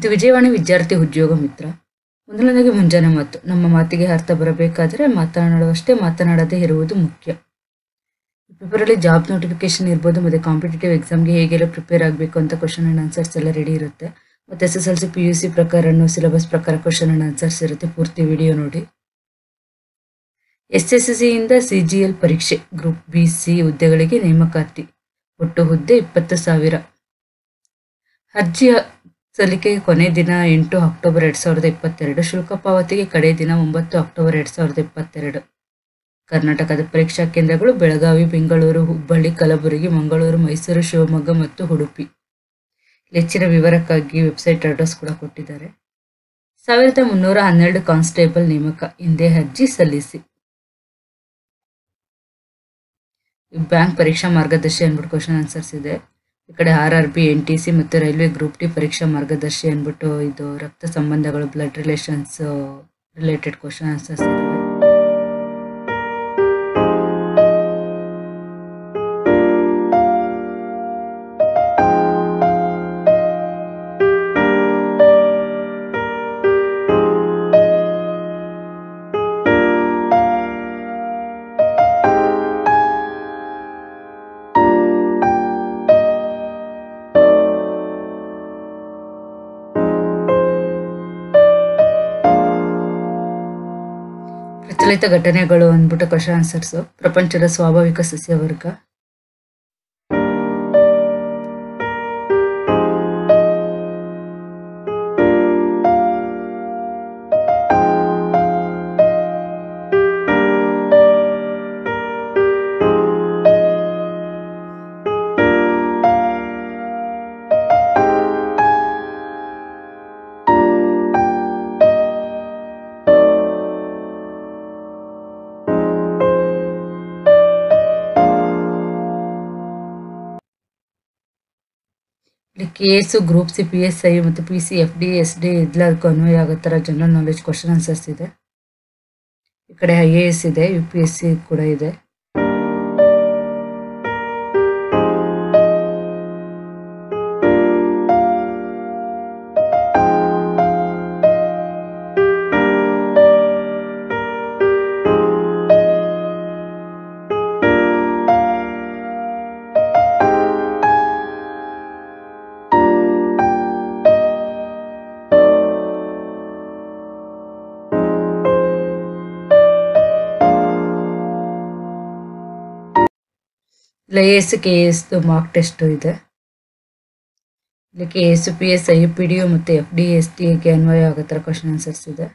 ಇದು ವಿಜಯವಾಣಿ ವಿದ್ಯಾರ್ಥಿ ಉದ್ಯೋಗ ಮಿತ್ರ ಮೊದಲನೇದಾಗಿ ಮುಂಜಾನೆ ಮಾತು ನಮ್ಮ ಮಾತಿಗೆ ಅರ್ಥ ಬರಬೇಕಾದರೆ ಮಾತನಾಡುವಷ್ಟೇ ಮಾತನಾಡದೇ ಇರುವುದು ಮುಖ್ಯ ಪೇಪರಲ್ಲಿ ಜಾಬ್ ನೋಟಿಫಿಕೇಶನ್ ಇರ್ಬೋದು ಮತ್ತು ಕಾಂಪಿಟೇಟಿವ್ ಎಕ್ಸಾಮ್ಗೆ ಹೇಗೆಲ್ಲ ಪ್ರಿಪೇರ್ ಆಗಬೇಕು ಅಂತ ಕ್ವಶನ್ ಆ್ಯಂಡ್ ಆನ್ಸರ್ಸ್ ಎಲ್ಲ ರೆಡಿ ಇರುತ್ತೆ ಮತ್ತು S S L C P U C ಪ್ರಕಾರನೂ ಸಿಲೆಬಸ್ ಪ್ರಕಾರ ಕ್ವಶನ್ ಆ್ಯಂಡ್ ಆನ್ಸರ್ಸ್ ಇರುತ್ತೆ ಪೂರ್ತಿ ವಿಡಿಯೋ ನೋಡಿ ಎಸ್ ಎಸ್ ಸಿಯಿಂದ ಸಿ ಜಿ ಎಲ್ ಪರೀಕ್ಷೆ ಗ್ರೂಪ್ ಬಿ ಸಿ ಹುದ್ದೆಗಳಿಗೆ ನೇಮಕಾತಿ ಒಟ್ಟು ಹುದ್ದೆ ಇಪ್ಪತ್ತು ಸಾವಿರ ಅರ್ಜಿ ಸಲ್ಲಿಕೆಗೆ ಕೊನೆ ದಿನ ಎಂಟು ಅಕ್ಟೋಬರ್ ಎರಡು ಸಾವಿರದ ಇಪ್ಪತ್ತೆರಡು ಶುಲ್ಕ ಪಾವತಿಗೆ ಕಡೆ ದಿನ ಒಂಬತ್ತು ಅಕ್ಟೋಬರ್ ಎರಡು ಸಾವಿರದ ಇಪ್ಪತ್ತೆರಡು ಕರ್ನಾಟಕದ ಪರೀಕ್ಷಾ ಕೇಂದ್ರಗಳು ಬೆಳಗಾವಿ ಬೆಂಗಳೂರು ಹುಬ್ಬಳ್ಳಿ ಕಲಬುರಗಿ ಮಂಗಳೂರು ಮೈಸೂರು ಶಿವಮೊಗ್ಗ ಮತ್ತು ಉಡುಪಿ ಹೆಚ್ಚಿನ ವಿವರಕ್ಕಾಗಿ ವೆಬ್ಸೈಟ್ ಅಡ್ರೆಸ್ ಕೂಡ ಕೊಟ್ಟಿದ್ದಾರೆ ಸಾವಿರದ ಮುನ್ನೂರ ಹನ್ನೆರಡು ಕಾನ್ಸ್ಟೇಬಲ್ ನೇಮಕ ಹಿಂದೆ ಅರ್ಜಿ ಸಲ್ಲಿಸಿ ಬ್ಯಾಂಕ್ ಪರೀಕ್ಷಾ ಮಾರ್ಗದರ್ಶಿ ಅಂದ್ಬಿಟ್ಟು ಕ್ವಶನ್ ಆನ್ಸರ್ಸ್ ಇದೆ ಈ ಕಡೆ R R B N T C ಮತ್ತು ರೈಲ್ವೆ ಗ್ರೂಪ್ ಡಿ ಪರೀಕ್ಷಾ ಮಾರ್ಗದರ್ಶಿ ಅಂದ್ಬಿಟ್ಟು ಇದು ರಕ್ತ ಸಂಬಂಧಗಳು blood relations related question answers ಇದಾವೆ ಪ್ರಚಲಿತ ಘಟನೆಗಳು ಅಂದ್ಬಿಟ್ಟು ಕ್ವಶನ್ ಆನ್ಸರ್ಸ್ ಪ್ರಪಂಚದ ಸ್ವಾಭಾವಿಕ ಸಸ್ಯವರ್ಗ ಇಲ್ಲಿ K S group C P S I ಮತ್ತು P C F D S D ಎಲ್ಲದಕ್ಕೂ ಅನ್ವಯ ಆಗೋ ಥರ ಜನರಲ್ ನಾಲೆಜ್ ಕ್ವಶನ್ ಆನ್ಸರ್ಸ್ ಇದೆ ಈ ಕಡೆ ಐ ಎ ಎಸ್ ಇದೆ ಯು ಪಿ ಎಸ್ ಸಿ ಕೂಡ ಇದೆ ಇಲ್ಲ A S K S mark test ಇದೆ ಇಲ್ಲಿ K S P S I P D U ಮತ್ತು ಎಫ್ ಡಿ ಎಸ್ ಟಿಗೆ ಅನ್ವಯ ಆಗೋ ಥರ ಕ್ವಶನ್ ಆನ್ಸರ್ಸ್ ಇದೆ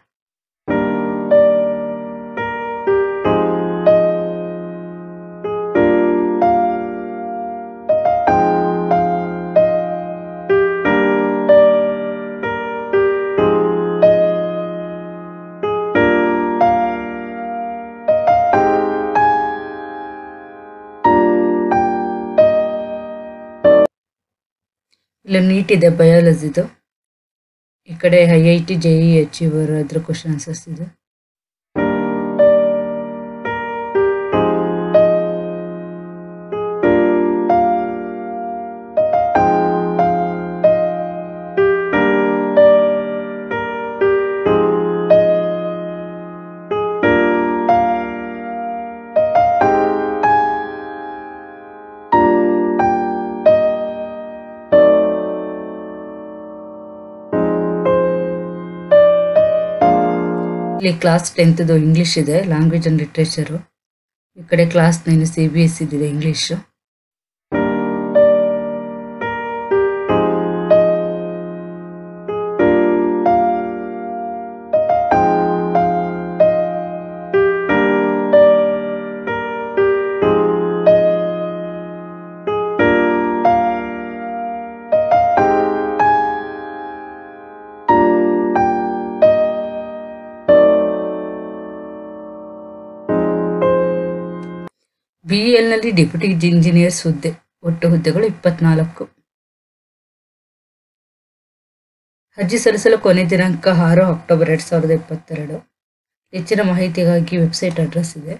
ಇಲ್ಲಿ ನೀಟ್ ಇದೆ ಬಯಾಲಜಿದು ಈ ಕಡೆ I I T J E H ಇವರ ಅದ್ರ ಕ್ವಶನ್ ಆನ್ಸರ್ಸ್ ಇದೆ ಇಲ್ಲಿ ಕ್ಲಾಸ್ ಟೆಂತ್ದು ಇಂಗ್ಲೀಷ್ ಇದೆ ಲ್ಯಾಂಗ್ವೇಜ್ ಅಂಡ್ ಲಿಟ್ರೇಚರು ಈ ಕಡೆ class nine C B S ಇದೆ ಇಂಗ್ಲೀಷು ಬಿ ಎಲ್ನಲ್ಲಿ ಡೆಪ್ಯೂಟಿ ಇಂಜಿನಿಯರ್ಸ್ ಹುದ್ದೆ ಒಟ್ಟು ಹುದ್ದೆಗಳು ಇಪ್ಪತ್ನಾಲ್ಕು ಅರ್ಜಿ ಸಲ್ಲಿಸಲು ಕೊನೆ ದಿನಾಂಕ ಆರು ಅಕ್ಟೋಬರ್ ಎರಡು ಸಾವಿರದ ಇಪ್ಪತ್ತೆರಡು ಹೆಚ್ಚಿನ ಮಾಹಿತಿಗಾಗಿ ವೆಬ್ಸೈಟ್ ಅಡ್ರೆಸ್ ಇದೆ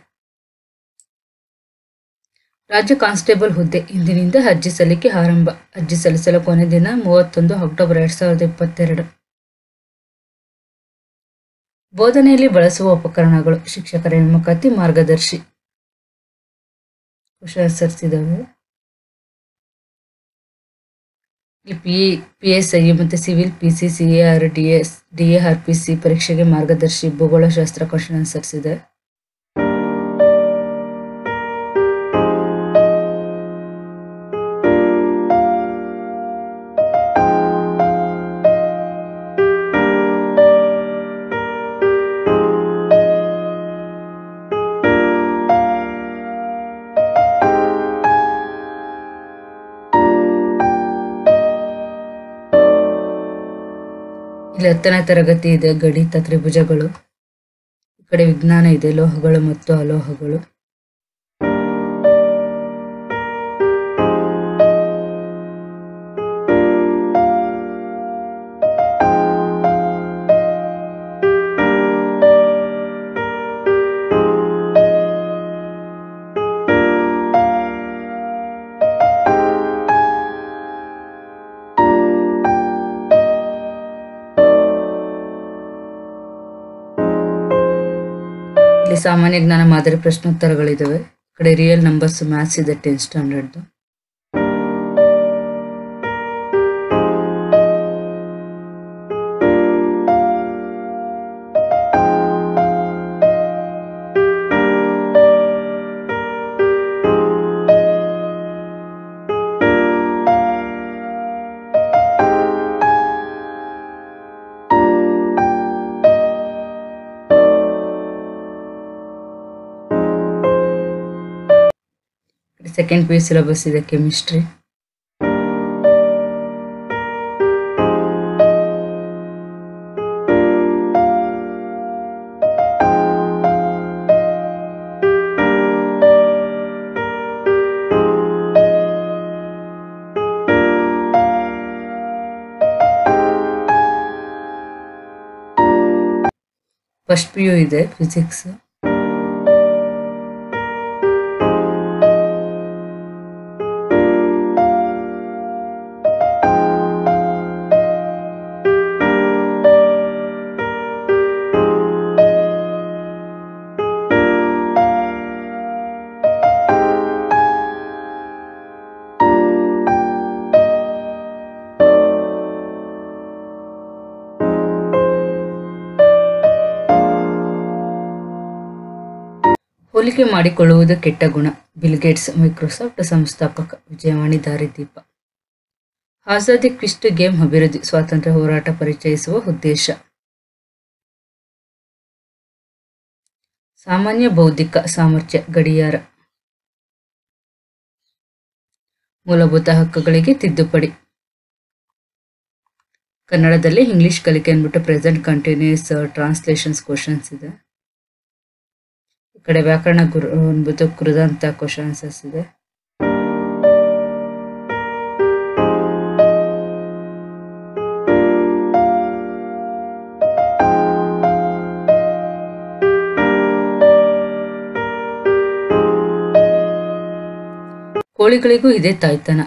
ರಾಜ್ಯ ಕಾನ್ಸ್ಟೇಬಲ್ ಹುದ್ದೆ ಇಂದಿನಿಂದ ಅರ್ಜಿ ಸಲ್ಲಿಕೆ ಆರಂಭ ಅರ್ಜಿ ಸಲ್ಲಿಸಲು ಕೊನೆ ದಿನ ಮೂವತ್ತೊಂದು ಅಕ್ಟೋಬರ್ ಎರಡು ಸಾವಿರದ ಇಪ್ಪತ್ತೆರಡು ಬೋಧನೆಯಲ್ಲಿ ಬಳಸುವ ಉಪಕರಣಗಳು ಶಿಕ್ಷಕರ ನೇಮಕಾತಿ ಮಾರ್ಗದರ್ಶಿ ಕ್ವಶನ್ ಆನ್ಸರ್ಸ್ ಇದಾವೆ ಇಲ್ಲಿ ಪಿ ಪಿ ಎಸ್ ಐ ಮತ್ತು civil P C C A R D S D A R P C ಪರೀಕ್ಷೆಗೆ ಮಾರ್ಗದರ್ಶಿ ಭೂಗೋಳಶಾಸ್ತ್ರ ಕ್ವಶನ್ ಆನ್ಸರ್ಸ್ ಇದೆ ಇಲ್ಲಿ ಹತ್ತನೇ ತರಗತಿ ಇದೆ ಗಣಿತ ತ್ರಿಭುಜಗಳು ಈ ಕಡೆ ವಿಜ್ಞಾನ ಇದೆ ಲೋಹಗಳು ಮತ್ತು ಅಲೋಹಗಳು ಇಲ್ಲಿ ಸಾಮಾನ್ಯ ಜ್ಞಾನ ಮಾದರಿ ಪ್ರಶ್ನೋತ್ತರಗಳಿದಾವೆ ಈ ಕಡೆ ರಿಯಲ್ ನಂಬರ್ಸ್ ಮ್ಯಾಥ್ಸ್ ಇದೆ tenth standard second P U syllabus ಇದೆ ಕೆಮಿಸ್ಟ್ರಿ ಫಸ್ಟ್ ಪಿ ಯು ಇದೆ ಫಿಸಿಕ್ಸ್ ಹೋಲಿಕೆ ಮಾಡಿಕೊಳ್ಳುವುದು ಕೆಟ್ಟ ಗುಣ ಬಿಲ್ಗೇಟ್ಸ್ ಮೈಕ್ರೋಸಾಫ್ಟ್ ಸಂಸ್ಥಾಪಕ ವಿಜಯವಾಣಿ ದಾರಿದೀಪ ಆಜಾದಿ ಕ್ವಿಸ್ಟ್ ಗೇಮ್ ಅಭಿವೃದ್ಧಿ ಸ್ವಾತಂತ್ರ್ಯ ಹೋರಾಟ ಪರಿಚಯಿಸುವ ಉದ್ದೇಶ ಸಾಮಾನ್ಯ ಬೌದ್ಧಿಕ ಸಾಮರ್ಥ್ಯ ಗಡಿಯಾರ ಮೂಲಭೂತ ಹಕ್ಕುಗಳಿಗೆ ತಿದ್ದುಪಡಿ ಕನ್ನಡದಲ್ಲಿ ಇಂಗ್ಲಿಷ್ ಕಲಿಕೆ ಅಂದ್ಬಿಟ್ಟು ಪ್ರೆಸೆಂಟ್ ಕಂಟಿನ್ಯೂಸ್ ಟ್ರಾನ್ಸ್ಲೇಷನ್ಸ್ ಕ್ವಶನ್ಸ್ ಇದೆ ಈ ಕಡೆ ವ್ಯಾಕರಣ ಗುರು ಅಂದ್ಬಿಟ್ಟು ಕೃದಂತ ಕ್ವಶನ್ ಆನ್ಸರ್ಸ್ ಇದೆ ಕೋಳಿಗಳಿಗೂ ಇದೇ ತಾಯ್ತನ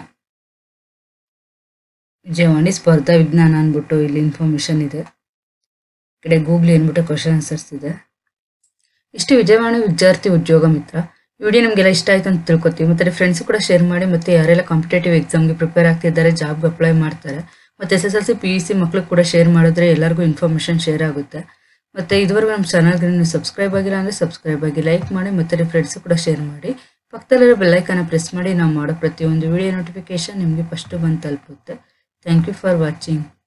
ವಿಜಯವಾಣಿ ಸ್ಪರ್ಧಾ ವಿಜ್ಞಾನ ಅಂದ್ಬಿಟ್ಟು ಇಲ್ಲಿ ಇನ್ಫಾರ್ಮೇಶನ್ ಇದೆ ಈ ಕಡೆ ಗೂಗ್ಲಿ ಅಂದ್ಬಿಟ್ಟು ಕ್ವಶನ್ ಆನ್ಸರ್ಸ್ ಇದೆ ಇಷ್ಟು ವಿಜಯವಾಣಿ ವಿದ್ಯಾರ್ಥಿ ಉದ್ಯೋಗ ಮಿತ್ರ ಈ ವಿಡಿಯೋ ನಿಮಗೆಲ್ಲ ಇಷ್ಟ ಆಯ್ತು ಅಂತ ತಿಳ್ಕೊತೀವಿ ಮತ್ತೆ ಫ್ರೆಂಡ್ಸ್ ಕೂಡ ಶೇರ್ ಮಾಡಿ ಮತ್ತೆ ಯಾರೆಲ್ಲ ಕಾಂಪಿಟೇಟಿವ್ ಎಕ್ಸಾಮ್ಗೆ ಪ್ರಿಪೇರ್ ಆಗ್ತಿದ್ದಾರೆ ಜಾಬ್ಗೆ ಅಪ್ಲೈ ಮಾಡ್ತಾರೆ ಮತ್ತೆ S S L C P U C ಮಕ್ಳಿಗೆ ಕೂಡ ಶೇರ್ ಮಾಡಿದ್ರೆ ಎಲ್ಲರಿಗೂ ಇನ್ಫಾರ್ಮೇಷನ್ ಶೇರ್ ಆಗುತ್ತೆ ಮತ್ತೆ ಇದುವರೆಗೂ ನಮ್ಮ ಚಾನಲ್ಗೆ ನೀವು ಸಬ್ಸ್ಕ್ರೈಬ್ ಆಗಿಲ್ಲ ಅಂದರೆ ಸಬ್ಸ್ಕ್ರೈಬ್ ಆಗಿ ಲೈಕ್ ಮಾಡಿ ಮತ್ತೆ ಫ್ರೆಂಡ್ಸ್ ಕೂಡ ಶೇರ್ ಮಾಡಿ ಪಕ್ಕದಲ್ಲಿರೋ ಬೆಲ್ಲೈಕನ್ನ ಪ್ರೆಸ್ ಮಾಡಿ ನಾವು ಮಾಡೋ ಪ್ರತಿಯೊಂದು ವಿಡಿಯೋ ನೋಟಿಫಿಕೇಶನ್ ನಿಮಗೆ ಫಸ್ಟು ಬಂದು ತಲುಪುತ್ತೆ ಥ್ಯಾಂಕ್ ಯು ಫಾರ್ ವಾಚಿಂಗ್